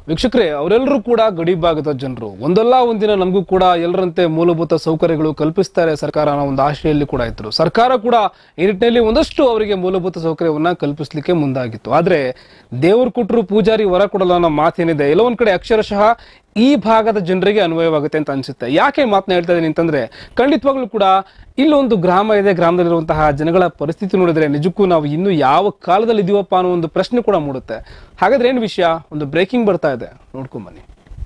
ವೀಕ್ಷಕರೇ ಅವರೆಲ್ಲರೂ ಕೂಡ ಗಡಿ ಭಾಗದ ಜನರು ಒಂದಲ್ಲ ಒಂದಿನ ನಮಗೂ ಕೂಡ ಎಲ್ಲರಂತೆ ಮೂಲಭೂತ ಸೌಕರ್ಯಗಳು ಕಲ್ಪಿಸ್ತಾರೆ ಸರ್ಕಾರ ಅನ್ನೋ ಒಂದು ಆಶೆಯಲ್ಲಿ ಕೂಡ ಇದ್ರು ಸರ್ಕಾರ ಕೂಡ ಈ ನಿಟ್ಟಿನಲ್ಲಿ ಒಂದಷ್ಟು ಅವರಿಗೆ ಮೂಲಭೂತ ಸೌಕರ್ಯವನ್ನ ಕಲ್ಪಿಸಲಿಕ್ಕೆ ಮುಂದಾಗಿತ್ತು ಆದ್ರೆ ದೇವ್ರು ಕೊಟ್ಟರು ಪೂಜಾರಿ ವರ ಕೊಡಲ್ಲ ಅನ್ನೋ ಮಾತೇನಿದೆ ಎಲ್ಲೋ ಒಂದ್ ಕಡೆ ಅಕ್ಷರಶಃ ಈ ಭಾಗದ ಜನರಿಗೆ ಅನ್ವಯವಾಗುತ್ತೆ ಅಂತ ಅನ್ಸುತ್ತೆ ಯಾಕೆ ಮಾತನ್ನ ಹೇಳ್ತಾ ಇದೀನಿ ಅಂತಂದ್ರೆ ಖಂಡಿತವಾಗ್ಲೂ ಕೂಡ ಇಲ್ಲೊಂದು ಗ್ರಾಮ ಇದೆ ಗ್ರಾಮದಲ್ಲಿರುವಂತಹ ಜನಗಳ ಪರಿಸ್ಥಿತಿ ನೋಡಿದ್ರೆ ನಿಜಕ್ಕೂ ನಾವು ಇನ್ನು ಯಾವ ಕಾಲದಲ್ಲಿ ಇದೀವಪ್ಪ ಅನ್ನೋ ಒಂದು ಪ್ರಶ್ನೆ ಕೂಡ ಮೂಡುತ್ತೆ ಹಾಗಾದ್ರೆ ಏನು ವಿಷಯ ಒಂದು ಬ್ರೇಕಿಂಗ್ ಬರ್ತಾ ಇದೆ ನೋಡ್ಕೊಂಡ್ ಬನ್ನಿ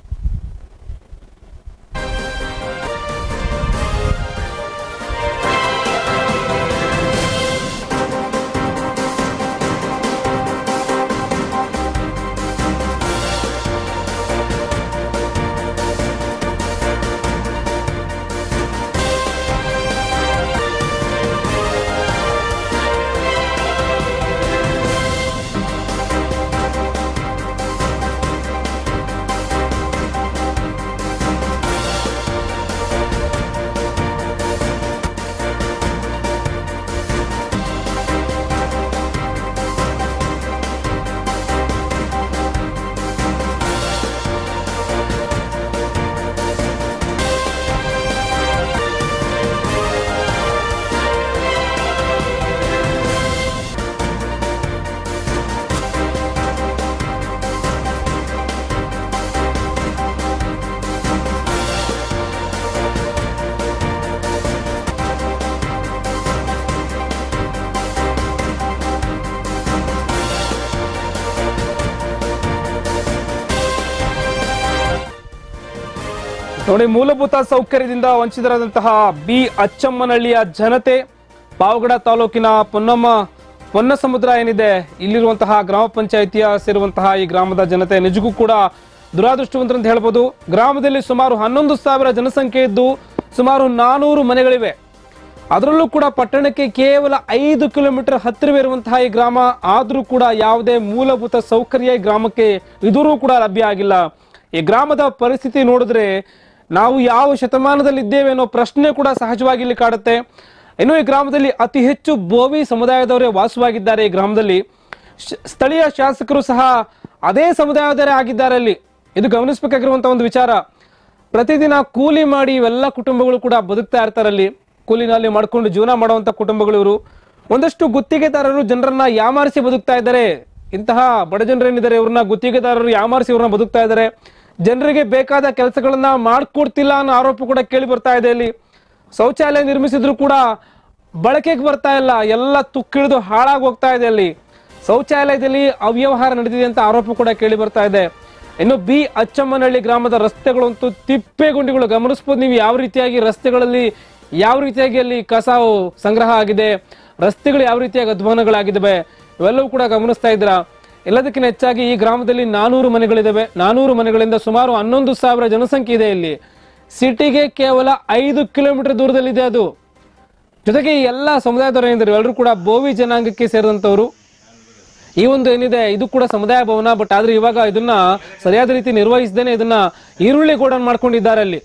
ನೋಡಿ ಮೂಲಭೂತ ಸೌಕರ್ಯದಿಂದ ವಂಚಿತರಾದಂತಹ ಬಿ ಅಚ್ಚಮ್ಮನಹಳ್ಳಿಯ ಜನತೆ ಪಾವಗಡ ತಾಲೂಕಿನ ಪೊನ್ನಮ್ಮ ಪೊನ್ನ ಸಮುದ್ರ ಏನಿದೆ ಇಲ್ಲಿರುವಂತಹ ಗ್ರಾಮ ಪಂಚಾಯಿತಿಯ ಸೇರುವಂತಹ ಈ ಗ್ರಾಮದ ಜನತೆ ನಿಜಕ್ಕೂ ಕೂಡ ದುರಾದೃಷ್ಟವಂತರು ಅಂತ ಹೇಳ್ಬೋದು ಗ್ರಾಮದಲ್ಲಿ ಸುಮಾರು ಹನ್ನೊಂದು ಸಾವಿರ ಜನಸಂಖ್ಯೆ ಇದ್ದು ಸುಮಾರು ನಾನೂರು ಮನೆಗಳಿವೆ ಅದರಲ್ಲೂ ಕೂಡ ಪಟ್ಟಣಕ್ಕೆ ಕೇವಲ ಐದು ಕಿಲೋಮೀಟರ್ ಹತ್ತಿರವಿರುವಂತಹ ಈ ಗ್ರಾಮ ಆದರೂ ಕೂಡ ಯಾವುದೇ ಮೂಲಭೂತ ಸೌಕರ್ಯ ಈ ಗ್ರಾಮಕ್ಕೆ ಇದುವರೂ ಕೂಡ ಲಭ್ಯ ಆಗಿಲ್ಲ ಈ ಗ್ರಾಮದ ಪರಿಸ್ಥಿತಿ ನೋಡಿದ್ರೆ ನಾವು ಯಾವ ಶತಮಾನದಲ್ಲಿ ಇದ್ದೇವೆ ಅನ್ನೋ ಪ್ರಶ್ನೆ ಕೂಡ ಸಹಜವಾಗಿ ಇಲ್ಲಿ ಕಾಡುತ್ತೆ ಇನ್ನು ಈ ಗ್ರಾಮದಲ್ಲಿ ಅತಿ ಹೆಚ್ಚು ಬೋವಿ ಸಮುದಾಯದವರೇ ವಾಸವಾಗಿದ್ದಾರೆ ಈ ಗ್ರಾಮದಲ್ಲಿ ಶ- ಸ್ಥಳೀಯ ಶಾಸಕರು ಸಹ ಅದೇ ಸಮುದಾಯದವರೇ ಆಗಿದ್ದಾರೆ ಅಲ್ಲಿ ಇದು ಗಮನಿಸಬೇಕಾಗಿರುವಂತಹ ಒಂದು ವಿಚಾರ ಪ್ರತಿದಿನ ಕೂಲಿ ಮಾಡಿ ಇವೆಲ್ಲ ಕುಟುಂಬಗಳು ಕೂಡ ಬದುಕ್ತಾ ಇರ್ತಾರೆ ಅಲ್ಲಿ ಕೂಲಿನಲ್ಲಿ ಮಾಡ್ಕೊಂಡು ಜೀವನ ಮಾಡುವಂತ ಕುಟುಂಬಗಳು ಇವರು ಒಂದಷ್ಟು ಗುತ್ತಿಗೆದಾರರು ಜನರನ್ನ ಯಾಮಾರಿಸಿ ಬದುಕ್ತಾ ಇದ್ದಾರೆ ಇಂತಹ ಬಡ ಜನರೇನಿದ್ದಾರೆ ಇವ್ರನ್ನ ಗುತ್ತಿಗೆದಾರರು ಯಾಮಾರಿಸಿ ಇವ್ರನ್ನ ಬದುಕ್ತಾ ಇದ್ದಾರೆ ಜನರಿಗೆ ಬೇಕಾದ ಕೆಲಸಗಳನ್ನ ಮಾಡ್ಕೊಡ್ತಿಲ್ಲ ಅನ್ನೋ ಆರೋಪ ಕೂಡ ಕೇಳಿ ಬರ್ತಾ ಇದೆ ಇಲ್ಲಿ ಶೌಚಾಲಯ ನಿರ್ಮಿಸಿದ್ರು ಕೂಡ ಬಳಕೆಗೆ ಬರ್ತಾ ಇಲ್ಲ ಎಲ್ಲ ತುಕ್ಕಿಳಿದು ಹಾಳಾಗಿ ಹೋಗ್ತಾ ಇದೆ ಅಲ್ಲಿ ಶೌಚಾಲಯದಲ್ಲಿ ಅವ್ಯವಹಾರ ನಡೆದಿದೆ ಅಂತ ಆರೋಪ ಕೂಡ ಕೇಳಿ ಬರ್ತಾ ಇದೆ ಇನ್ನು ಬಿ ಅಚ್ಚಮ್ಮನಹಳ್ಳಿ ಗ್ರಾಮದ ರಸ್ತೆಗಳಂತೂ ತಿಪ್ಪೆಗುಂಡಿಗಳು ಗಮನಿಸ್ಬೋದು ನೀವು ಯಾವ ರೀತಿಯಾಗಿ ರಸ್ತೆಗಳಲ್ಲಿ ಯಾವ ರೀತಿಯಾಗಿ ಅಲ್ಲಿ ಕಸ ಸಂಗ್ರಹ ಆಗಿದೆ ರಸ್ತೆಗಳು ಯಾವ ರೀತಿಯಾಗಿ ಅಧ್ವಾನಗಳಾಗಿದ್ದಾವೆ ಇವೆಲ್ಲವೂ ಕೂಡ ಗಮನಿಸ್ತಾ ಇದ್ದೀರಾ ಎಲ್ಲದಕ್ಕಿಂತ ಹೆಚ್ಚಾಗಿ ಈ ಗ್ರಾಮದಲ್ಲಿ ನಾನೂರು ಮನೆಗಳಿದಾವೆ ನಾನೂರು ಮನೆಗಳಿಂದ ಸುಮಾರು ಹನ್ನೊಂದು ಸಾವಿರ ಜನಸಂಖ್ಯೆ ಇದೆ ಇಲ್ಲಿ ಸಿಟಿಗೆ ಕೇವಲ ಐದು ಕಿಲೋಮೀಟರ್ ದೂರದಲ್ಲಿದೆ ಅದು ಜೊತೆಗೆ ಈ ಎಲ್ಲ ಸಮುದಾಯದವರು ಏನಿದ್ದಾರೆ ಎಲ್ಲರೂ ಕೂಡ ಬೋವಿ ಜನಾಂಗಕ್ಕೆ ಸೇರಿದಂತವರು ಈ ಒಂದು ಏನಿದೆ ಇದು ಕೂಡ ಸಮುದಾಯ ಭವನ ಬಟ್ ಆದ್ರೆ ಇವಾಗ ಇದನ್ನ ಸರಿಯಾದ ರೀತಿ ನಿರ್ವಹಿಸದೇನೆ ಇದನ್ನ ಈರುಳ್ಳಿ ಗೋಡನ್ ಮಾಡ್ಕೊಂಡಿದ್ದಾರೆ ಅಲ್ಲಿ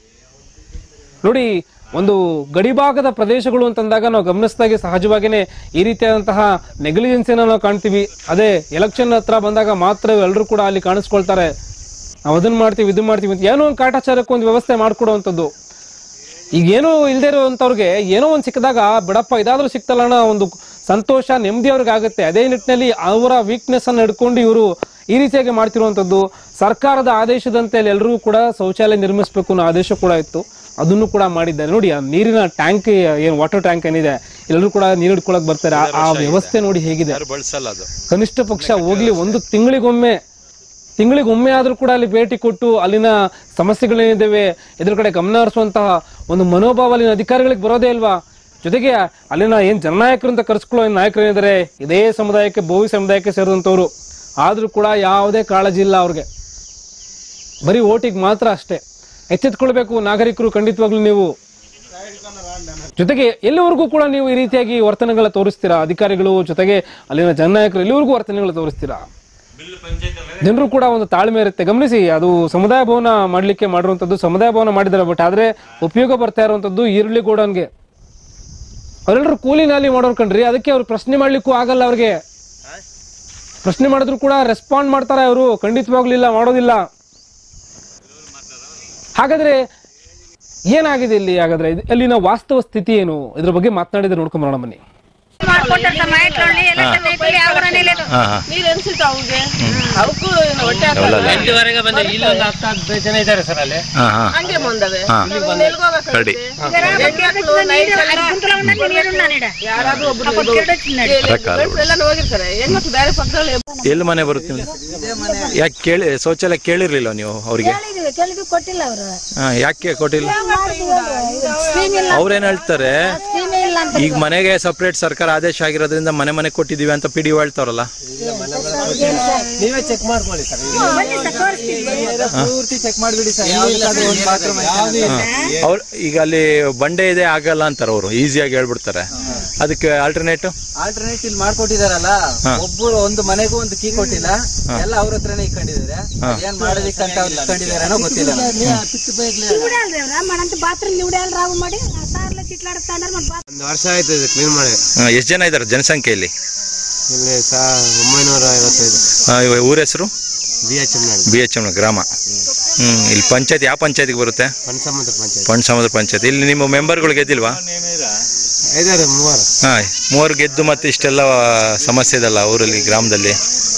ನೋಡಿ ಒಂದು ಗಡಿಭಾಗದ ಪ್ರದೇಶಗಳು ಅಂತಂದಾಗ ನಾವು ಗಮನಿಸಿದಾಗೆ ಸಹಜವಾಗಿಯೇ ಈ ರೀತಿಯಾದಂತಹ ನೆಗ್ಲಿಜೆನ್ಸಿನ ನಾವು ಕಾಣ್ತೀವಿ ಅದೇ ಎಲೆಕ್ಷನ್ ಹತ್ರ ಬಂದಾಗ ಮಾತ್ರ ಎಲ್ಲರೂ ಕೂಡ ಅಲ್ಲಿ ಕಾಣಿಸ್ಕೊಳ್ತಾರೆ ನಾವು ಅದನ್ನ ಮಾಡ್ತೀವಿ ಇದನ್ನ ಮಾಡ್ತೀವಿ ಅಂತ ಏನೋ ಒಂದು ಕಾಟಾಚಾರಕ್ಕೆ ಒಂದು ವ್ಯವಸ್ಥೆ ಮಾಡ್ಕೊಡುವಂಥದ್ದು ಈಗ ಏನೋ ಇಲ್ಲದೆ ಇರುವಂತವ್ರಿಗೆ ಏನೋ ಒಂದು ಸಿಕ್ಕಿದಾಗ ಬಿಡಪ್ಪ ಇದಾದ್ರೂ ಸಿಕ್ತಲ್ಲ ಅನ್ನೋ ಒಂದು ಸಂತೋಷ ನೆಮ್ಮದಿ ಅವ್ರಿಗೆ ಆಗುತ್ತೆ ಅದೇ ನಿಟ್ಟಿನಲ್ಲಿ ಅವರ ವೀಕ್ನೆಸ್ ಅನ್ನು ಹಿಡ್ಕೊಂಡು ಇವರು ಈ ರೀತಿಯಾಗಿ ಮಾಡ್ತಿರುವಂತದ್ದು ಸರ್ಕಾರದ ಆದೇಶದಂತೆ ಅಲ್ಲಿ ಎಲ್ಲರಿಗೂ ಕೂಡ ಶೌಚಾಲಯ ನಿರ್ಮಿಸಬೇಕು ಅನ್ನೋ ಆದೇಶ ಕೂಡ ಇತ್ತು ಅದನ್ನು ಕೂಡ ಮಾಡಿದ್ದಾರೆ ನೋಡಿ ಆ ನೀರಿನ ಟ್ಯಾಂಕ್ ಏನು ವಾಟರ್ ಟ್ಯಾಂಕ್ ಏನಿದೆ ಎಲ್ಲರೂ ಕೂಡ ನೀರು ಹಿಡ್ಕೊಳಕ್ ಬರ್ತಾರೆ ಆ- ಆ ವ್ಯವಸ್ಥೆ ನೋಡಿ ಹೇಗಿದೆ ಯಾರು ಬಳಸಲ್ಲ ಅದು ಕನಿಷ್ಠ ಪಕ್ಷ ಹೋಗ್ಲಿ ಒಂದು ತಿಂಗಳಿಗೊಮ್ಮೆ ತಿಂಗಳಿಗೊಮ್ಮೆ ಆದ್ರೂ ಕೂಡ ಅಲ್ಲಿ ಭೇಟಿ ಕೊಟ್ಟು ಅಲ್ಲಿನ ಸಮಸ್ಯೆಗಳೇನಿದ್ದಾವೆ ಇದ್ರ ಕಡೆ ಗಮನ ಹರಿಸುವಂತಹ ಒಂದು ಮನೋಭಾವ ಅಲ್ಲಿನ ಅಧಿಕಾರಿಗಳಿಗೆ ಬರೋದೇ ಇಲ್ವಾ ಜೊತೆಗೆ ಅಲ್ಲಿನ ಏನ್ ಜನನಾಯಕರು ಅಂತ ಕರೆಸ್ಕೊಳ್ಳೋ ಏನ್ ನಾಯಕರು ಏನಿದ್ದಾರೆ ಇದೇ ಸಮುದಾಯಕ್ಕೆ ಬೋವಿ ಸಮುದಾಯಕ್ಕೆ ಸೇರಿದಂಥವ್ರು ಆದ್ರೂ ಕೂಡ ಯಾವುದೇ ಕಾಳಜಿ ಇಲ್ಲ ಅವ್ರಿಗೆ ಬರೀ ಓಟಿಗೆ ಮಾತ್ರ ಅಷ್ಟೇ ಎಚ್ಚೆತ್ಕೊಳ್ಬೇಕು ನಾಗರಿಕರು ಖಂಡಿತವಾಗ್ಲೂ ನೀವು ಜೊತೆಗೆ ಎಲ್ಲಿವರೆಗೂ ಕೂಡ ನೀವು ಈ ರೀತಿಯಾಗಿ ವರ್ತನೆಗಳ ತೋರಿಸ್ತೀರಾ ಅಧಿಕಾರಿಗಳು ಜೊತೆಗೆ ಅಲ್ಲಿನ ಜನನಾಯಕರು ಎಲ್ಲಿವರೆಗೂ ವರ್ತನೆಗಳು ತೋರಿಸ್ತೀರಾ ಜನರು ಕೂಡ ಒಂದು ತಾಳ್ಮೆ ಇರುತ್ತೆ ಗಮನಿಸಿ ಅದು ಸಮುದಾಯ ಭವನ ಮಾಡ್ಲಿಕ್ಕೆ ಮಾಡಿರುವಂತದ್ದು ಸಮುದಾಯ ಭವನ ಮಾಡಿದ್ದಾರೆ ಬಟ್ ಆದ್ರೆ ಉಪಯೋಗ ಬರ್ತಾ ಇರುವಂತದ್ದು ಈರುಳ್ಳಿ ಗೋಡನ್ಗೆ ಅವರೆಲ್ಲರೂ ಕೂಲಿ ನಾಲಿ ಮಾಡೋರ್ ಕಣ್ರಿ ಅದಕ್ಕೆ ಅವ್ರು ಪ್ರಶ್ನೆ ಮಾಡ್ಲಿಕ್ಕೂ ಆಗಲ್ಲ ಅವ್ರಿಗೆ ಪ್ರಶ್ನೆ ಮಾಡಿದ್ರು ಕೂಡ ರೆಸ್ಪಾಂಡ್ ಮಾಡ್ತಾರೆ ಅವರು ಖಂಡಿತವಾಗ್ಲಿಲ್ಲ ಮಾಡೋದಿಲ್ಲ ಹಾಗಾದ್ರೆ ಏನಾಗಿದೆ ಇಲ್ಲಿ ಹಾಗಾದ್ರೆ ಇದು- ಅಲ್ಲಿನ ವಾಸ್ತವ ಸ್ಥಿತಿ ಏನು ಇದ್ರ ಬಗ್ಗೆ ಮಾತನಾಡಿದ್ರೆ ನೋಡ್ಕೊಂಡ್ ಬರೋಣ ಬನ್ನಿ ಮಾಡ್ಕೊಟ್ಟಾರ ಸಮ ಇಟ್ಕೊಳ್ಳಿ ಎಲೆಕ್ಷನ್ ಐತಿ ಅವ್ರ ನಿಲ್ಲದು ಹಾ ಹಾ ನೀರ್ ಅನ್ಸುತ್ತ ಅವ್ಗೆ ಅವಕ್ಕೂ ಹೊಟ್ಟೆ ಎಂಟುವರೆಗೆ ಬಂದೆ ಇಲ್ಲಿ ಒಂದು ಹತ್ತು ಹದಿನೈದು ಜನ ಇದ್ದಾರೆ ಸರ್ ಅಲ್ಲಿ ಹಾ ಹಾ ಹಂಗೆ ಬಂದವೆ ಹಾ. ಎಲ್ಗೋಗ್ಬೇಕು ರೆಡಿ ಯಾರಾದ್ರೂ ಒಬ್ರು ಕಾಲು ಎಲ್ಲ ಹೋಗಿರ್ತಾರೆ ಹೆಣ್ಮಕ್ಳು ಬೇರೆ ಪಕ್ಕದಲ್ಲಿ ಎಲ್ಲಿ ಮನೆ ಬರುತ್ತೆ ನಿಮ್ದು? ಯಾಕೆ ಕೇಳಿ ಶೌಚಾಲಯ ಕೇಳಿರ್ಲಿಲ್ಲ ನೀವು ಅವ್ರಿಗೆ ಕೇಳಿದ್ವಿ ಕೊಟ್ಟಿಲ್ಲ ಅವರು ಹಾ, ಯಾಕೆ ಕೊಟ್ಟಿಲ್ಲ ಸ್ಕೀಮ್ ಇಲ್ಲ ಅವ್ರೇನ್ ಹೇಳ್ತಾರೆ ಸ್ಕೀಮ್ ಇಲ್ಲ ಅಂತ ಈಗ ಮನೆಗೆ ಸಪ್ರೇಟ್ ಸರ್ಕಾರ ಆದೇಶ ಆಗಿರೋದ್ರಿಂದ ಮನೆ ಮನೆ ಕೊಟ್ಟಿದೀವಿ ಅಂತ ಪಿ ಡಿ ಹೇಳ್ತಾರಲ್ಲ ನೀವೇ ಚೆಕ್ ಮಾಡ್ಕೊಳ್ಳಿ ಸರ್ ಬನ್ನಿ ಸರ್ ತೋರಿಸ್ತೀವಿ ಪೂರ್ತಿ ಚೆಕ್ ಮಾಡ್ಬಿಡಿ ಸರ್ ಯಾವ್ದಾದ್ರು ಒಂದು ಬಾತ್ರೂಮ್ ಅವ್ರು ಈಗ ಅಲ್ಲಿ ಬಂಡೆ ಇದೆ ಆಗಲ್ಲ ಅಂತಾರೆ ಅವರು ಈಸಿಯಾಗಿ ಹೇಳ್ಬಿಡ್ತಾರೆ ಅದಕ್ಕೆ ಆಲ್ಟರ್ನೇಟ್ ಆಲ್ಟರ್ನೇಟ್ ಇಲ್ಲಿ ಮಾಡ್ಕೊಟ್ಟಿದಾರಲ್ಲ ಒಬ್ಬರು ಒಂದು ಮನೆಗೂ ಒಂದು ಕೀ ಕೊಟ್ಟಿಲ್ಲ ಎಲ್ಲ ಅವ್ರ ಹತ್ರನೇ ಇಟ್ಕೊಂಡಿದ್ದಾರೆ ಏನ್ ಮಾಡೋದಿಕ್ಕಂತ ಅವ್ರು ಇಟ್ಕೊಂಡಿದಾರೇನೋ ಗೊತ್ತಿಲ್ಲ ಇವ್ಡಲ್ರಿ ಅವ್ರ ಮಾಡಂತ ಬಾತ್ರೂಮ್ ಇವ್ಡಲ್ ರಾವು ಮಾಡಿ ಸಾರ್ಲ ಚಿಟ್ಲಾಡ್ತಾಂಡ್ರ ಮತ್ತೆ ಒಂದು ವರ್ಷ ಆಯ್ತು ಇದು ಕ್ಲೀನ್ ಮಾಡಿ ಎಷ್ಟು ಜನ ಇದ್ದಾರೆ ಜನಸಂಖ್ಯೆಯಲ್ಲಿ ಇಲ್ಲಿ ಸಾ ಒಂಬೈನೂರ ಐವತ್ತೈದು ಆ, ಇವ ಊರ ಹೆಸರು ಬಿ ಎಚ್ ಎಮ್ ನಲ್ಲಿ ಬಿ ಎಚ್ ಎಮ್ ಗ್ರಾಮ ಹ್ಮ್ ಇಲ್ಲಿ ಪಂಚಾಯತ್ ಯಾವ ಪಂಚಾಯತಿಗೆ ಬರುತ್ತೆ ಪಂಚಸಮುದ್ರ ಪಂಚಾಯತ್ ಪಂಚ ಸಮುದ್ರ ಪಂಚಾಯತ್ ಇಲ್ಲಿ ನಿಮ್ಮ ಮೆಂಬರ್ಗಳು ಗೆದ್ದಿಲ್ವಾ ಐದಾರು ಮೂವರು ಹಾ ಮೂವರು ಗೆದ್ದು ಮತ್ತೆ ಇಷ್ಟೆಲ್ಲ ಸಮಸ್ಯೆ ಇದಲ್ಲ ಊರಲ್ಲಿ ಗ್ರಾಮದಲ್ಲಿ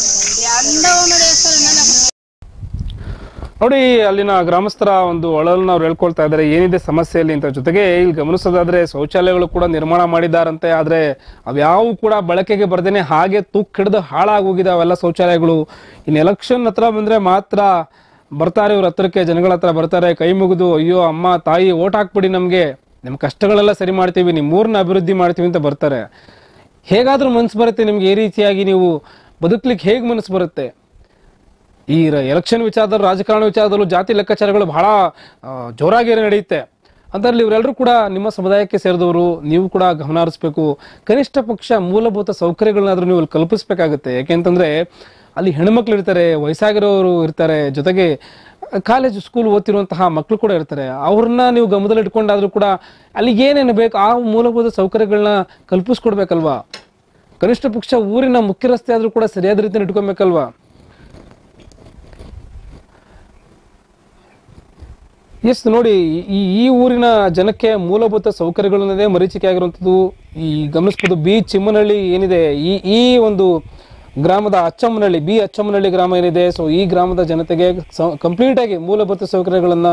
ನೋಡಿ ಅಲ್ಲಿನ ಗ್ರಾಮಸ್ಥರ ಒಂದು ಒಳಲನ್ನ ಅವ್ರು ಹೇಳ್ಕೊಳ್ತಾ ಇದ್ದಾರೆ ಏನಿದೆ ಸಮಸ್ಯೆಯಲ್ಲಿ ಅಂತ ಜೊತೆಗೆ ಇಲ್ಲಿ ಗಮನಿಸೋದಾದ್ರೆ ಶೌಚಾಲಯಗಳು ಕೂಡ ನಿರ್ಮಾಣ ಮಾಡಿದಾರಂತೆ ಆದ್ರೆ ಅವ್ಯಾವು ಕೂಡ ಬಳಕೆಗೆ ಬರ್ದೇನೆ ಹಾಗೆ ತುಕ್ ಹಿಡಿದು ಹಾಳಾಗೋಗಿದೆ ಅವೆಲ್ಲ ಶೌಚಾಲಯಗಳು ಇನ್ನು ಎಲೆಕ್ಷನ್ ಹತ್ರ ಬಂದ್ರೆ ಮಾತ್ರ ಬರ್ತಾರೆ ಇವ್ರ ಹತ್ರಕ್ಕೆ ಜನಗಳ ಹತ್ರ ಬರ್ತಾರೆ ಕೈ ಮುಗಿದು ಅಯ್ಯೋ ಅಮ್ಮ ತಾಯಿ ಓಟ್ ಹಾಕ್ಬಿಡಿ ನಮಗೆ ನಿಮ್ಮ ಕಷ್ಟಗಳೆಲ್ಲ ಸರಿ ಮಾಡ್ತೀವಿ ನಿಮ್ಮ ಊರನ್ನ ಅಭಿವೃದ್ಧಿ ಮಾಡ್ತೀವಿ ಅಂತ ಬರ್ತಾರೆ ಹೇಗಾದ್ರೂ ಮನ್ಸು ಬರುತ್ತೆ ನಿಮ್ಗೆ ಈ ರೀತಿಯಾಗಿ ನೀವು ಬದುಕ್ಲಿಕ್ಕೆ ಹೇಗೆ ಮನಸ್ಸು ಬರುತ್ತೆ ಈ ಎಲೆಕ್ಷನ್ ವಿಚಾರದಲ್ಲೂ ರಾಜಕಾರಣ ವಿಚಾರದಲ್ಲೂ ಜಾತಿ ಲೆಕ್ಕಾಚಾರಗಳು ಬಹಳ ಆ, ಜೋರಾಗಿ ನಡೆಯುತ್ತೆ ಅದರಲ್ಲಿ ಇವರೆಲ್ಲರೂ ಕೂಡ ನಿಮ್ಮ ಸಮುದಾಯಕ್ಕೆ ಸೇರಿದವರು ನೀವು ಕೂಡ ಗಮನ ಹರಿಸ್ಬೇಕು ಕನಿಷ್ಠ ಪಕ್ಷ ಮೂಲಭೂತ ಸೌಕರ್ಯಗಳನ್ನಾದ್ರೂ ನೀವು ಅಲ್ಲಿ ಕಲ್ಪಿಸ್ಬೇಕಾಗುತ್ತೆ ಯಾಕೆಂತಂದ್ರೆ ಅಲ್ಲಿ ಹೆಣ್ಮಕ್ಳು ಇರ್ತಾರೆ ವಯಸ್ಸಾಗಿರೋರು ಇರ್ತಾರೆ ಜೊತೆಗೆ ಕಾಲೇಜ್ ಸ್ಕೂಲ್ ಓದ್ತಿರುವಂತಹ ಮಕ್ಕಳು ಕೂಡ ಇರ್ತಾರೆ ಅವ್ರನ್ನ ನೀವು ಗಮನದಲ್ಲಿ ಇಟ್ಕೊಂಡಾದ್ರೂ ಕೂಡ ಅಲ್ಲಿ ಏನೇನು ಬೇಕು ಆ ಮೂಲಭೂತ ಸೌಕರ್ಯಗಳನ್ನ ಕಲ್ಪಿಸ್ಕೊಡ್ಬೇಕಲ್ವಾ ಕನಿಷ್ಠ ಪಕ್ಷ ಊರಿನ ಮುಖ್ಯ ರಸ್ತೆ ಆದ್ರೂ ಕೂಡ ಸರಿಯಾದ ರೀತಿಯಲ್ಲಿ ಇಟ್ಕೊಬೇಕಲ್ವಾ ಎಸ್ ನೋಡಿ ಈ ಈ ಊರಿನ ಜನಕ್ಕೆ ಮೂಲಭೂತ ಸೌಕರ್ಯಗಳನ್ನದೇ ಮರೀಚಿಕೆ ಆಗಿರುವಂಥದ್ದು ಈ ಗಮನಿಸ್ಬೋದು ಬಿ ಚಿಮ್ಮನಹಳ್ಳಿ ಏನಿದೆ ಈ ಈ ಒಂದು ಗ್ರಾಮದ ಅಚ್ಚಮ್ಮನಹಳ್ಳಿ ಬಿ ಅಚ್ಚಮ್ಮನಹಳ್ಳಿ ಗ್ರಾಮ ಏನಿದೆ ಸೊ ಈ ಗ್ರಾಮದ ಜನತೆಗೆ ಕಂಪ್ಲೀಟ್ ಆಗಿ ಮೂಲಭೂತ ಸೌಕರ್ಯಗಳನ್ನ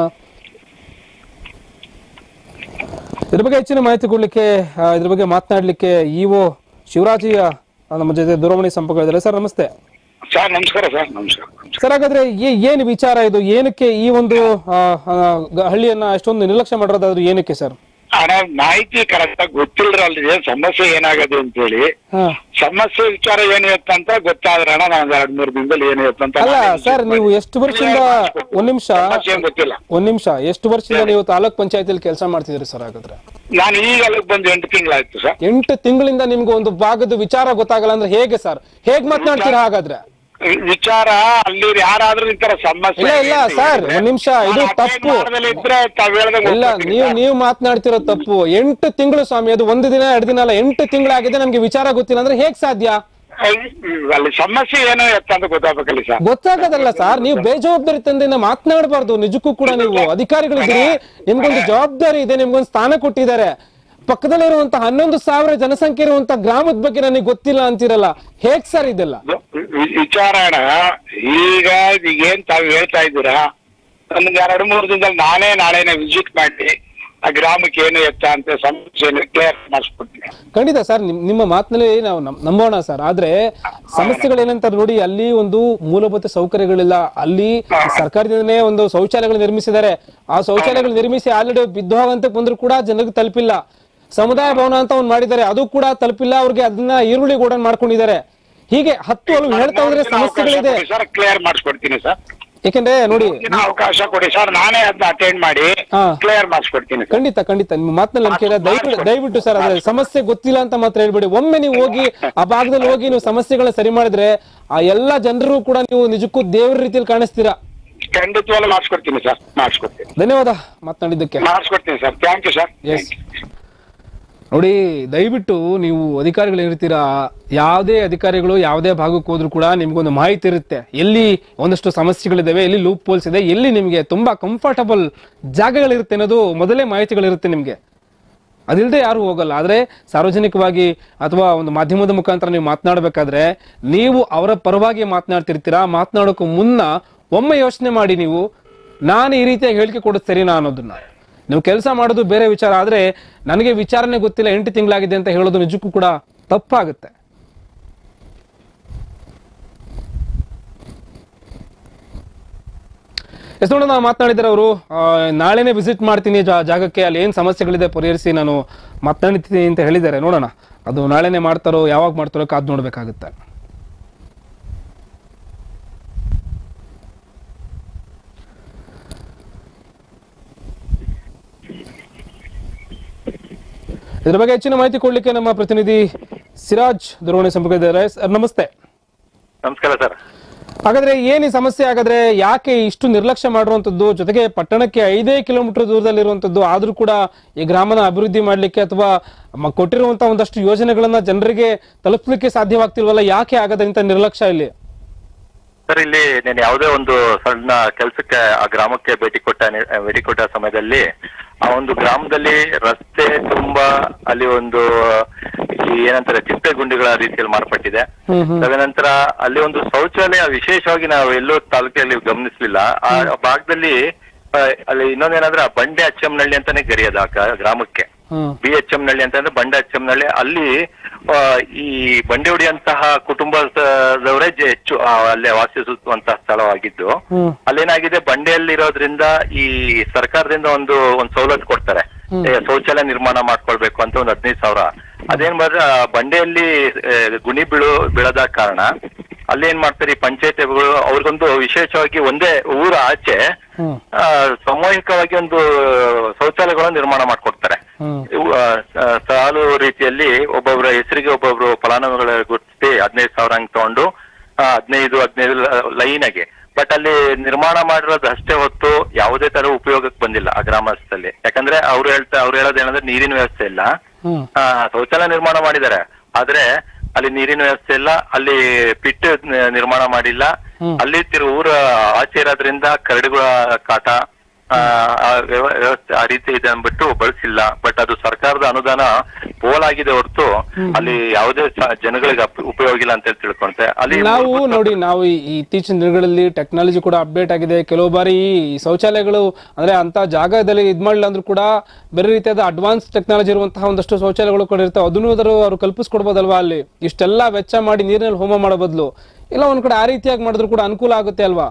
ಇದ್ರ ಬಗ್ಗೆ ಹೆಚ್ಚಿನ ಮಾಹಿತಿ ಕೊಡ್ಲಿಕ್ಕೆ ಆ, ಇದ್ರ ಬಗ್ಗೆ ಮಾತನಾಡ್ಲಿಕ್ಕೆ ಇಒ ಶಿವರಾಜಯ್ಯ ಆ, ನಮ್ಮ ಜೊತೆ ದೂರವಾಣಿ ಸಂಪರ್ಕ ಇದ್ದಾರೆ ಸರ್ ನಮಸ್ತೆ ಸರ್ ನಮಸ್ಕಾರ ಸರ್ ನಮಸ್ಕಾರ ಸರ್ ಹಾಗಾದ್ರೆ ಏ- ಏನು ವಿಚಾರ ಇದು ಏನಕ್ಕೆ ಈ ಒಂದು ಆ, ಆ, ಗ- ಹಳ್ಳಿಯನ್ನ ಅಷ್ಟೊಂದು ನಿರ್ಲಕ್ಷ್ಯ ಮಾಡಿರೋದಾದ್ರು ಏನಕ್ಕೆ ಸರ್ ಅಣ್ಣ ಮಾಹಿತಿ ಕರೆಕ್ಟ್ ಆಗಿ ಗೊತ್ತಿಲ್ರಲ್ಲಿ ಸಮಸ್ಯೆ ಏನಾಗದೆ ಅಂತೇಳಿ ಹಾ ಸಮಸ್ಯೆ ವಿಚಾರ ಏನಿರುತ್ತೆ ಅಂತ ಗೊತ್ತಾದ್ರೆ ಅಣ್ಣ ನಾನು ಎರಡ್ ಮೂರು ದಿನದಲ್ಲಿ ಏನಿರುತ್ತೆ ಅಂತ ಅಲ್ಲ ನಾನೇ ಸರ್ ನೀವು ಎಷ್ಟು ವರ್ಷದಿಂದ ಒಂದ್ ನಿಮಿಷ ಸಮಸ್ಯೆ ಏನ್ ಗೊತ್ತಿಲ್ಲ ಒಂದ್ ನಿಮಿಷ ಎಷ್ಟು ವರ್ಷದಿಂದ ನೀವು ತಾಲೂಕ್ ಪಂಚಾಯತಿಲಿ ಕೆಲಸ ಮಾಡ್ತಿದ್ರಿ ಸರ್ ಹಾಗಾದ್ರೆ ನಾನು ಈಗ ಅಲ್ಲಿಗೆ ಬಂದು ಎಂಟು ತಿಂಗಳಾಯ್ತು ಸರ್ ಎಂಟು ತಿಂಗಳಿಂದ ನಿಮ್ಗೆ ಒಂದು ಭಾಗದ ವಿಚಾರ ಗೊತ್ತಾಗಲ್ಲ ಅಂದ್ರೆ ಹೇಗೆ ಸರ್ ಹೇಗ್ ಮಾತನಾಡ್ತೀರಾ ಹಾಗಾದ್ರೆ ವಿಚಾರ ಅಲ್ಲಿ ಯಾರಾದ್ರೂ ಈ ತರ ಸಮಸ್ಯೆ ಇಲ್ಲ ಇಲ್ಲ ಇದೆ ಸರ್ ಇದ್ರೆ, ಒಂದ್ ನಿಮಿಷ ಇದು ನಾನು attend ತಪ್ಪು ಮಾಡ್ದಲೇ ಇದ್ರೆ ತಾವ್ ಹೇಳ್ದಂಗೆ ಇಲ್ಲ ಹೋಗ್ತೀನಿ ನೀವು ಸರ್. ನೀವು ಮಾತನಾಡ್ತಿರೋ ತಪ್ಪು ಎಂಟು ತಿಂಗಳು ಸ್ವಾಮಿ ಅದು ಒಂದು ದಿನ ಎರಡು ದಿನ ಅಲ್ಲ ಎಂಟು ತಿಂಗಳಾಗಿದೆ ನಮ್ಗೆ ವಿಚಾರ ಗೊತ್ತಿಲ್ಲ ಅಂದ್ರೆ ಹೇಗ್ ಸಾಧ್ಯ ಅಲ್ಲಿ ಸಮಸ್ಯೆ ಏನೋ ಎತ್ತ ಅಂತ ಗೊತ್ತಾಗ್ಬೇಕಲ್ಲಿ ಸರ್ ಗೊತ್ತಾಗೋದಲ್ಲ ಸರ್ ನೀವು ಬೇಜವಾಬ್ದಾರಿ ತಂದೆಯಿಂದ ಮಾತನಾಡಬಾರ್ದು ನಿಜಕ್ಕೂ ಕೂಡ ನೀವು ಅಧಿಕಾರಿಗಳಿದ್ದೀರಿ ನಿಮ್ಗೊಂದು ಜವಾಬ್ದಾರಿ ಇದೆ ನಿಮ್ಗೊಂದು ಸ್ಥಾನ ಕೊಟ್ಟಿದ್ದಾರೆ ಪಕ್ಕದಲ್ಲಿರುವಂತ ಹನ್ನೊಂದು ಸಾವಿರ ಜನಸಂಖ್ಯೆ ಇರುವಂತ ಗ್ರಾಮದ ಬಗ್ಗೆ ನನಗೆ ಗೊತ್ತಿಲ್ಲ ಅಂತಿರಲ್ಲ ಹೇಗ್ ಸರ್ ಇದೆಲ್ಲ ವಿ- ವಿಚಾರಣ ಈಗ ಈಗ ಏನ್ ತಾವ್ ಹೇಳ್ತಾ ಇದ್ದೀರಾ ನನ್ಗೆ ಎರಡು ಮೂರು ದಿನದಲ್ಲಿ ನಾನೇ ನಾಳೆನೆ ವಿಸಿಟ್ ಮಾಡಿ ಆ ಗ್ರಾಮಕ್ಕೆ ಏನು ಎತ್ತ ಅಂತ ಸಮಸ್ಯೆ ಕ್ಲಿಯರ್ ಮಾಡಿಸ್ಕೊಡ್ತೀನಿ ಖಂಡಿತ ಸರ್ ನಿಮ್- ನಿಮ್ಮ ಮಾತಿನಲ್ಲಿ ನಾವು ನಂ- ನಂಬೋಣ ಸರ್ ಆದ್ರೆ ಸಮಸ್ಯೆಗಳೇನಂತ ನೋಡಿ ಅಲ್ಲಿ ಒಂದು ಮೂಲಭೂತ ಸೌಕರ್ಯಗಳಿಲ್ಲ ಅಲ್ಲಿ ಸರ್ಕಾರದಿಂದನೇ ಒಂದು ಶೌಚಾಲಯಗಳು ನಿರ್ಮಿಸಿದ್ದಾರೆ ಆ ಶೌಚಾಲಯಗಳು ನಿರ್ಮಿಸಿ ಆಲ್ರೆಡಿ ಬಿದ್ದು ಹೋಗಂತ ಬಂದ್ರು ಕೂಡ ಜನರಿಗೆ ತಲುಪಿಲ್ಲ ಸಮುದಾಯ ಭವನ ಅಂತ ಒಂದು ಮಾಡಿದ್ದಾರೆ ಅದು ಕೂಡ ತಲುಪಿಲ್ಲ ಅವ್ರಿಗೆ ಅದನ್ನ ಈರುಳ್ಳಿ ಗೋಡನ್ ಮಾಡ್ಕೊಂಡಿದ್ದಾರೆ ಹೀಗೆ ಹತ್ತು ಹಲವು ಹೇಳ್ತಾ ಹೋದ್ರೆ ಸಮಸ್ಯೆಗಳಿದೆ ಸರ್ ಕ್ಲಿಯರ್ ಮಾಡಿಸ್ಕೊಡ್ತೀನಿ ಸರ್ ಯಾಕೆಂದ್ರೆ ನೋಡಿ ದಿನ ಅವಕಾಶ ಕೊಡಿ ಸರ್ ನಾನೇ ಅದನ್ನ ಅಟೆಂಡ್ ಮಾಡಿ ಹಾ. ಕ್ಲಿಯರ್ ಮಾಡಿಸ್ಕೊಡ್ತೀನಿ ಸರ್ ಖಂಡಿತ ಖಂಡಿತ ನಿಮ್ಮ ಮಾತಲ್ಲಿ ನಂಬಿಕೆ ಇದೆ ದಯವಿಟ್ಟು ದಯವಿಟ್ಟು ಸರ್ ಅದ್ರ ಸಮಸ್ಯೆ ಗೊತ್ತಿಲ್ಲ ಅಂತ ಮಾತ್ರ ಹೇಳ್ಬೇಡಿ ಒಮ್ಮೆ ನೀವು ಹೋಗಿ ಆ ಭಾಗದಲ್ಲಿ ಹೋಗಿ ನೀವು ಸಮಸ್ಯೆಗಳನ್ನ ಸರಿ ಮಾಡಿದ್ರೆ ಆ ಎಲ್ಲಾ ಜನರು ಕೂಡ ನೀವು ನಿಜಕ್ಕೂ ದೇವ್ರ ರೀತಿಯಲ್ಲಿ ಕಾಣಿಸ್ತೀರಾ ಖಂಡಿತವಾಗ್ಲೂ ಮಾಡಿಸ್ಕೊಡ್ತೀನಿ ಸರ್ ಮಾಡಿಸ್ಕೊಡ್ತೀನಿ ಧನ್ಯವಾದ ಮಾತನಾಡಿದ್ದಕ್ಕೆ ಮಾಡಿಸ್ಕೊಡ್ತೀನಿ sir thank you sir yes ನೋಡಿ ದಯವಿಟ್ಟು ನೀವು ಅಧಿಕಾರಿಗಳು ಇರ್ತೀರಾ ಯಾವುದೇ ಅಧಿಕಾರಿಗಳು ಯಾವುದೇ ಭಾಗಕ್ಕೆ ಹೋದ್ರು ಕೂಡ ನಿಮ್ಗೊಂದು ಮಾಹಿತಿ ಇರುತ್ತೆ ಎಲ್ಲಿ ಒಂದಷ್ಟು ಸಮಸ್ಯೆಗಳಿದ್ದಾವೆ ಎಲ್ಲಿ ಲೂಪ್ ಪೋಲ್ಸ್ ಇದೆ ಎಲ್ಲಿ ನಿಮಗೆ ತುಂಬಾ ಕಂಫರ್ಟಬಲ್ ಜಾಗಗಳಿರುತ್ತೆ ಅನ್ನೋದು ಮೊದಲೇ ಮಾಹಿತಿಗಳಿರುತ್ತೆ ನಿಮಗೆ ಅದಿಲ್ಲದೆ ಯಾರು ಹೋಗಲ್ಲ ಆದರೆ ಸಾರ್ವಜನಿಕವಾಗಿ ಅಥವಾ ಒಂದು ಮಾಧ್ಯಮದ ಮುಖಾಂತರ ನೀವು ಮಾತನಾಡಬೇಕಾದ್ರೆ ನೀವು ಅವರ ಪರವಾಗಿ ಮಾತನಾಡ್ತಿರ್ತೀರಾ ಮಾತನಾಡೋಕ್ಕೂ ಮುನ್ನ ಒಮ್ಮೆ ಯೋಚನೆ ಮಾಡಿ ನೀವು ನಾನು ಈ ರೀತಿಯಾಗಿ ಹೇಳಿಕೆ ಕೊಡೋದು ಸರಿನಾ ಅನ್ನೋದನ್ನ ನೀವು ಕೆಲಸ ಮಾಡೋದು ಬೇರೆ ವಿಚಾರ ಆದರೆ ನನಗೆ ವಿಚಾರನೆ ಗೊತ್ತಿಲ್ಲ ಎಂಟು ತಿಂಗಳಾಗಿದೆ ಅಂತ ಹೇಳೋದು ನಿಜಕ್ಕೂ ಕೂಡ ತಪ್ಪಾಗುತ್ತೆ ಎಸ್ ನೋಡೋಣ ಮಾತನಾಡಿದ್ದಾರೆ ಅವರು ನಾಳೆನೇ ವಿಸಿಟ್ ಮಾಡ್ತೀನಿ ಜಾ- ಜಾಗಕ್ಕೆ ಅಲ್ಲಿ ಏನು ಸಮಸ್ಯೆಗಳಿದೆ ಪರಿಹರಿಸಿ ನಾನು ಮಾತನಾಡ್ತೀನಿ ಅಂತ ಹೇಳಿದ್ದಾರೆ ನೋಡೋಣ ಅದು ನಾಳೆನೇ ಮಾಡ್ತಾರೋ ಯಾವಾಗ ಮಾಡ್ತಾರೋ ಕಾದು ನೋಡ್ಬೇಕಾಗುತ್ತೆ ಇದ್ರ ಬಗ್ಗೆ ಹೆಚ್ಚಿನ ಮಾಹಿತಿ ಕೊಡ್ಲಿಕ್ಕೆ ನಮ್ಮ ಪ್ರತಿನಿಧಿ ಸಿರಾಜ್ ದೂರವಾಣಿ ಸಂಪರ್ಕ ಇದ್ದಾರೆ ಸರ್ ನಮಸ್ತೆ ನಮಸ್ಕಾರ ಸರ್ ಹಾಗಾದ್ರೆ ಏನ್ ಈ ಸಮಸ್ಯೆ ಹಾಗಾದ್ರೆ ಯಾಕೆ ಇಷ್ಟು ನಿರ್ಲಕ್ಷ್ಯ ಮಾಡಿರುವಂತದ್ದು ಜೊತೆಗೆ ಪಟ್ಟಣಕ್ಕೆ ಐದೇ ಕಿಲೋಮೀಟರ್ ದೂರದಲ್ಲಿರುವಂತದ್ದು ಆದ್ರೂ ಕೂಡ ಈ ಗ್ರಾಮನ ಅಭಿವೃದ್ಧಿ ಮಾಡ್ಲಿಕ್ಕೆ ಅಥವಾ ಮ- ಕೊಟ್ಟಿರುವಂತಹ ಒಂದಷ್ಟು ಯೋಜನೆಗಳನ್ನ ಜನರಿಗೆ ತಲುಪಲಿಕ್ಕೆ ಸಾಧ್ಯವಾಗ್ತಿಲ್ವಲ್ಲ ಯಾಕೆ ಆಗದ ಇಂಥ ನಿರ್ಲಕ್ಷ್ಯ ಇಲ್ಲಿ ಸರ್ ಇಲ್ಲಿ నేను ಯಾವುದೇ ಒಂದು ಸಣ್ಣ ಕೆಲಸಕ್ಕೆ ಆ ಗ್ರಾಮಕ್ಕೆ ಭೇಟಿ ಕೊಟ್ಟ ನಿ- ಭೇಟಿ ಕೊಟ್ಟ ಸಮಯದಲ್ಲಿ ಆ ಒಂದು ಗ್ರಾಮದಲ್ಲಿ ರಸ್ತೆ ತುಂಬಾ ಅಲ್ಲಿ ಒಂದು ಈ ಏನಂತಾರೆ ಚಿಟ್ಟೆ ಗುಂಡಿಗಳ ರೀತಿಯಲ್ಲಿ ಮಾರ್ಪಟ್ಟಿದೆ ಹ್ಮ್ ಹ್ಮ್ ತದನಂತರ ಅಲ್ಲಿ ಒಂದು ಶೌಚಾಲಯ ವಿಶೇಷವಾಗಿ ನಾವು ಎಲ್ಲೂ ತಾಲೂಕಿನಲ್ಲಿ ಗಮನಿಸಲಿಲ್ಲ ಆ ಭಾಗದಲ್ಲಿ ಆ, ಅಲ್ಲಿ ಇನ್ನೊಂದೇನಂದ್ರೆ ಆ ಬಂಡೆ ಅಚ್ಚಮ್ಮನಹಳ್ಳಿ ಅಂತಾನೆ ಕರೆಯೋದು ಆ ಗ- ಗ್ರಾಮಕ್ಕೆ ಹ್ಮ್ ಬಿ ಎಚ್ ಎಂ ನಳ್ಳಿ ಅಂತಂದ್ರೆ ಬಂಡೆ ಎಚ್ ಎಂ ನಳ್ಳಿ ಅಲ್ಲಿ ಆ, ಈ ಬಂಡೆ ಹೊಡಿಯಂತಹ ಕುಟುಂಬದವರೇ ಜೆ- ಹೆಚ್ಚು ಆ, ಅಲ್ಲೇ ವಾಸಿಸುವಂತಹ ಸ್ಥಳವಾಗಿದ್ದು ಹ್ಮ್ ಅಲ್ಲೇನಾಗಿದೆ ಬಂಡೆಯಲ್ಲಿರೋದ್ರಿಂದ ಈ ಸರ್ಕಾರದಿಂದ ಒಂದು ಒಂದು ಸವಲತ್ತು ಕೊಡ್ತಾರೆ ಏ, ಶೌಚಾಲಯ ನಿರ್ಮಾಣ ಮಾಡ್ಕೊಳ್ಬೇಕು ಅಂತ ಒಂದು ಹದಿನೈದು ಸಾವಿರ ಅದೇನ್ ಮಾಡಿದ್ರೆ ಆ ಬಂಡೆಯಲ್ಲಿ ಆ, ಗುಣಿ ಬೀಳು ಬೀಳದ ಕಾರಣ ಅಲ್ಲಿ ಏನ್ ಮಾಡ್ತಾರೆ ಈ ಪಂಚಾಯತಿಗಳು ಅವ್ರಿಗೊಂದು ವಿಶೇಷವಾಗಿ ಒಂದೇ ಊರ ಆಚೆ ಹ್ಮ್ ಆ, ಸಾಮೂಹಿಕವಾಗಿ ಒಂದು ಶೌಚಾಲಯಗಳನ್ನು ನಿರ್ಮಾಣ ಮಾಡ್ಕೊಡ್ತಾರೆ ಹ್ಮ್ ಇವು, ಆ, ಆ, ಸಾಲು ರೀತಿಯಲ್ಲಿ ಒಬ್ಬೊಬ್ಬರ ಹೆಸರಿಗೆ ಒಬ್ಬೊಬ್ರು ಫಲಾನುಭವಿಗಳ ಗುರುತಿಸಿ ಹದಿನೈದು ಸಾವಿರ ಹಂಗ್ ತಗೊಂಡು ಆ, ಹದಿನೈದು ಹದಿನೈದು ಲೈನ್ ಆಗಿ ಬಟ್ ಅಲ್ಲಿ ನಿರ್ಮಾಣ ಮಾಡಿರೋದು ಅಷ್ಟೇ ಹೊತ್ತು ಯಾವುದೇ ತರ ಉಪಯೋಗಕ್ಕೆ ಬಂದಿಲ್ಲ ಆ ಗ್ರಾಮಸ್ಥಲ್ಲಿ ಯಾಕಂದ್ರೆ ಅವ್ರು ಹೇಳ್ತಾ ಅವ್ರು ಹೇಳೋದೇನಂದ್ರೆ ನೀರಿನ ವ್ಯವಸ್ಥೆ ಇಲ್ಲ ಹ್ಮ್ ಆ, ಶೌಚಾಲಯ ನಿರ್ಮಾಣ ಮಾಡಿದ್ದಾರೆ ಆದ್ರೆ ಅಲ್ಲಿ ನೀರಿನ ವ್ಯವಸ್ಥೆ ಇಲ್ಲ ಅಲ್ಲಿ ಪಿಟ್ ನ- ನಿರ್ಮಾಣ ಮಾಡಿಲ್ಲ ಹ್ಮ್. ಅಲ್ಲಿ ತಿರು ಊರ ಆಚೆ ಇರೋದ್ರಿಂದ ಕರಡುಗಳ ಕಾಟ ಆ, ಆ ವ್ಯವ- ವ್ಯವಸ್ಥೆ ಆ ರೀತಿ ಇದೆ ಅಂದ್ಬಿಟ್ಟು ಬಳಸಿಲ್ಲ ಬಟ್ ಅದು ಸರ್ಕಾರದ ಅನುದಾನ ಪೋಲಾಗಿದೆ ಹೊರತು ಅಲ್ಲಿ ಯಾವುದೇ ಸ- ಜನಗಳಿಗೆ ಅಪ್- ಉಪಯೋಗ ಇಲ್ಲ ಅಂತ ಹೇಳಿ ತಿಳ್ಕೊಂತೆ ಅಲ್ಲಿ ನಾವು ಮೂಲಭೂತ- ನೋಡಿ ನಾವು ಈ ಈ ಇತ್ತೀಚಿನ ದಿನಗಳಲ್ಲಿ ಟೆಕ್ನಾಲಜಿ ಕೂಡ ಅಪ್ಡೇಟ್ ಆಗಿದೆ ಕೆಲವು ಬಾರಿ ಈ ಶೌಚಾಲಯಗಳು ಅಂದ್ರೆ ಅಂತ ಜಾಗದಲ್ಲಿ ಇದ್ ಮಾಡಿಲ್ಲ ಅಂದ್ರೂ ಕೂಡ ಬೇರೆ ರೀತಿಯಾದ ಅಡ್ವಾನ್ಸ್ ಟೆಕ್ನಾಲಜಿ ಇರುವಂತಹ ಒಂದಷ್ಟು ಶೌಚಾಲಯಗಳು ಕೂಡ ಇರ್ತವೆ ಅದನ್ನು ಅದರು ಅವರು ಕಲ್ಪಿಸ್ಕೊಡ್ಬೋದಲ್ವಾ ಅಲ್ಲಿ ಇಷ್ಟೆಲ್ಲ ವೆಚ್ಚ ಮಾಡಿ ನೀರಿನಲ್ಲಿ ಹೋಮ ಮಾಡೋ ಬದಲು ಇಲ್ಲ ಒಂದ್ ಕಡೆ ಆ ರೀತಿಯಾಗಿ ಮಾಡಿದ್ರು ಕೂಡ ಅನುಕೂಲ ಆಗುತ್ತೆ ಅಲ್ವಾ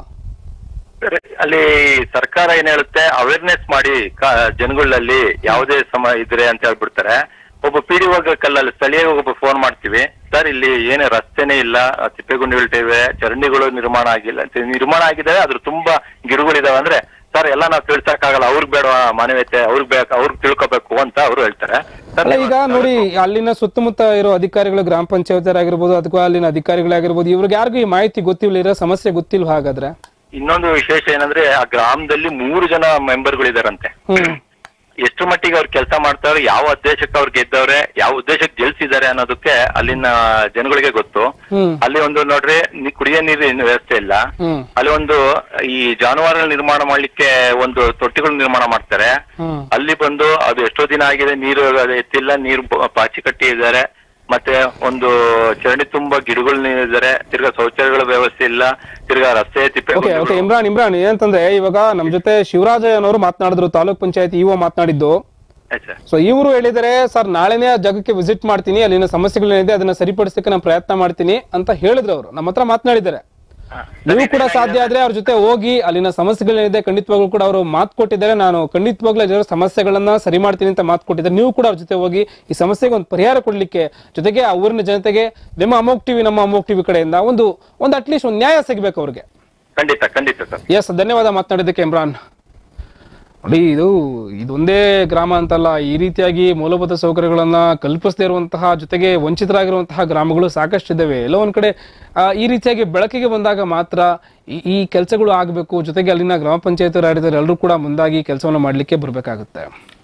ಅಲ್ಲಿ ಸರ್ಕಾರ ಏನ್ ಹೇಳುತ್ತೆ ಅವೇರ್ನೆಸ್ ಮಾಡಿ ಕ- ಜನಗಳಲ್ಲಿ ಯಾವುದೇ ಸಮ ಇದ್ರೆ ಅಂತ ಹೇಳ್ಬಿಡ್ತಾರೆ ಒಬ್ಬ ಪಿ ಡಿ ಕಲ್ಲಲ್ಲಿ ಸ್ಥಳೀಯವಾಗಿ ಒಬ್ಬ ಫೋನ್ ಮಾಡ್ತೀವಿ ಸರ್ ಇಲ್ಲಿ ಏನೇ ರಸ್ತೆನೇ ಇಲ್ಲ ಆ ತಿಪ್ಪೆಗುಂಡಿಗಳಿವೆ ಚರಂಡಿಗಳು ನಿರ್ಮಾಣ ಆಗಿಲ್ಲ ತಿ- ನಿರ್ಮಾಣ ಆಗಿದ್ದಾವೆ ಅದ್ರ ತುಂಬಾ ಗಿಡಗಳಿದಾವೆ ಅಂದ್ರೆ ಸರ್ ಎಲ್ಲ ನಾವು ತಿಳ್ಸಕ್ಕಾಗಲ್ಲ ಅವ್ರಿಗೆ ಬೇಡ ಮಾನವೀಯತೆ ಅವ್ರಿಗೆ ಬೇಕು ಅವ್ರಿಗೆ ತಿಳ್ಕೊಬೇಕು ಅಂತ ಅವರು ಹೇಳ್ತಾರೆ ಸರ್ ಅಲ್ಲ ಈಗ ನೋಡಿ ಅಲ್ಲಿನ ಸುತ್ತಮುತ್ತ ಇರೋ ಅಧಿಕಾರಿಗಳು ಗ್ರಾಮ ಪಂಚಾಯತ್ ಆಗಿರ್ಬೋದು ಅಥವಾ ಅಲ್ಲಿನ ಅಧಿಕಾರಿಗಳಾಗಿರ್ಬೋದು ಇವ್ರಿಗೆ ಯಾರಿಗೂ ಈ ಮಾಹಿತಿ ಗೊತ್ತಿಲ್ಲ ಇರೋ ಸಮಸ್ಯೆ ಗೊತ್ತಿಲ್ವಾ ಹಾಗಾದ್ರೆ ಇನ್ನೊಂದು ವಿಶೇಷ ಏನಂದ್ರೆ ಆ ಗ್ರಾಮದಲ್ಲಿ ಮೂರು ಜನ ಮೆಂಬರ್ಗಳಿದಾರಂತೆ ಹ್ಮ್ ಎಷ್ಟು ಮಟ್ಟಿಗೆ ಅವ್ರು ಕೆಲಸ ಮಾಡ್ತಾವ್ರೆ ಯಾವ ಉದ್ದೇಶಕ್ಕೆ ಅವ್ರು ಗೆದ್ದವ್ರೆ ಯಾವ ಉದ್ದೇಶಕ್ಕೆ ಗೆಲ್ಸಿದ್ದಾರೆ ಅನ್ನೋದಕ್ಕೆ ಅಲ್ಲಿನ ಜನಗಳಿಗೆ ಗೊತ್ತು ಹ್ಮ್ ಅಲ್ಲಿ ಒಂದು ನೋಡ್ರಿ ನಿ- ಕುಡಿಯೋ ನೀರಿನ ವ್ಯವಸ್ಥೆ ಇಲ್ಲ ಹ್ಮ್ ಅಲ್ಲಿ ಒಂದು ಈ ಜಾನುವಾರುಗಳ ನಿರ್ಮಾಣ ಮಾಡ್ಲಿಕ್ಕೆ ಒಂದು ತೊಟ್ಟಿಗಳು ನಿರ್ಮಾಣ ಮಾಡ್ತಾರೆ ಹ್ಮ್ ಅಲ್ಲಿ ಬಂದು ಅದು ಎಷ್ಟೋ ದಿನ ಆಗಿದೆ ನೀರು ಅದು ಎತ್ತಿಲ್ಲ ನೀರು ಬ- ಪಾಚಿ ಕಟ್ಟಿ ಇದ್ದಾರೆ ಮತ್ತೆ ಒಂದು ಚರಂಡಿ ತುಂಬಾ ಗಿಡಗಳು ಇದ್ದಾರೆ ತಿರ್ಗಾ ಶೌಚಾಲಯಗಳ ವ್ಯವಸ್ಥೆ ಇಲ್ಲ ತಿರ್ಗಾ ರಸ್ತೆ ತಿಪ್ಪೆ ಓಕೆ ಓಕೆ ಇಮ್ರಾನ್ ಇಮ್ರಾನ್ ಏನಂತಂದ್ರೆ ಇವಾಗ ನಮ್ ಜೊತೆ ಶಿವರಾಜಯ್ಯನವರು ಮಾತನಾಡಿದ್ರು ತಾಲೂಕ್ ಪಂಚಾಯತ್ ಇಒ ಮಾತನಾಡಿದ್ದು ಆಯ್ತು ಸರ್ ಸೊ ಇವರು ಹೇಳಿದರೆ ಸರ್ ನಾಳೆನೇ ಆ ಜಾಗಕ್ಕೆ ವಿಸಿಟ್ ಮಾಡ್ತೀನಿ ಅಲ್ಲಿನ ಸಮಸ್ಯೆಗಳೇನಿದೆ ಅದನ್ನ ಸರಿಪಡಿಸಕ್ಕೆ ನಾನು ಪ್ರಯತ್ನ ಮಾಡ್ತೀನಿ ಅಂತ ಹೇಳಿದ್ರು ಅವರು ನಮ್ಮ ಹತ್ರ ಮಾತನಾಡಿದ್ದಾರೆ ನೀವು ಕೂಡ ಸಾಧ್ಯ ಆದ್ರೆ ಅವ್ರ ಜೊತೆ ಹೋಗಿ ಅಲ್ಲಿನ ಸಮಸ್ಯೆಗಳೇನಿದೆ ಖಂಡಿತವಾಗ್ಲೂ ಕೂಡ ಅವರು ಮಾತು ಕೊಟ್ಟಿದ್ದಾರೆ ನಾನು ಖಂಡಿತವಾಗ್ಲೂ ಅಲ್ಲಿರೋ ಸಮಸ್ಯೆಗಳನ್ನ ಸರಿ ಮಾಡ್ತೀನಿ ಅಂತ ಮಾತು ಕೊಟ್ಟಿದ್ದಾರೆ ನೀವು ಕೂಡ ಅವ್ರ ಜೊತೆ ಹೋಗಿ ಈ ಸಮಸ್ಯೆಗೆ ಒಂದು ಪರಿಹಾರ ಕೊಡ್ಲಿಕ್ಕೆ ಜೊತೆಗೆ ಆ ಊರಿನ ಜನತೆಗೆ ನಿಮ್ಮ ಅಮೋಕ್ ಟಿವಿ ನಮ್ಮ ಅಮೋಕ್ ಟಿವಿ ಕಡೆಯಿಂದ ಒಂದು ಒಂದು ಅಟ್ಲೀಸ್ಟ್ ಒಂದು ನ್ಯಾಯ ಸಿಗ್ಬೇಕು ಅವ್ರಿಗೆ ಖಂಡಿತ ಖಂಡಿತ ಸರ್ ಎಸ್ ಧನ್ಯವಾದ ಮಾತನಾಡಿದ್ದಕ್ಕೆ ಇಮ್ರಾನ್ ನೋಡಿ ಇದು ಇದೊಂದೇ ಗ್ರಾಮ ಅಂತಲ್ಲ ಈ ರೀತಿಯಾಗಿ ಮೂಲಭೂತ ಸೌಕರ್ಯಗಳನ್ನ ಕಲ್ಪಿಸದೇ ಇರುವಂತಹ ಜೊತೆಗೆ ವಂಚಿತರಾಗಿರುವಂತಹ ಗ್ರಾಮಗಳು ಸಾಕಷ್ಟಿದ್ದಾವೆ ಎಲ್ಲೋ ಒಂದ್ ಕಡೆ ಆ, ಈ ರೀತಿಯಾಗಿ ಬೆಳಕಿಗೆ ಬಂದಾಗ ಮಾತ್ರ ಈ- ಈ ಕೆಲಸಗಳು ಆಗಬೇಕು ಜೊತೆಗೆ ಅಲ್ಲಿನ ಗ್ರಾಮ ಪಂಚಾಯತ್ ಆಡಳಿತರು ಎಲ್ಲರೂ ಕೂಡ ಮುಂದಾಗಿ ಕೆಲಸವನ್ನು ಮಾಡಲಿಕ್ಕೆ ಬರಬೇಕಾಗುತ್ತೆ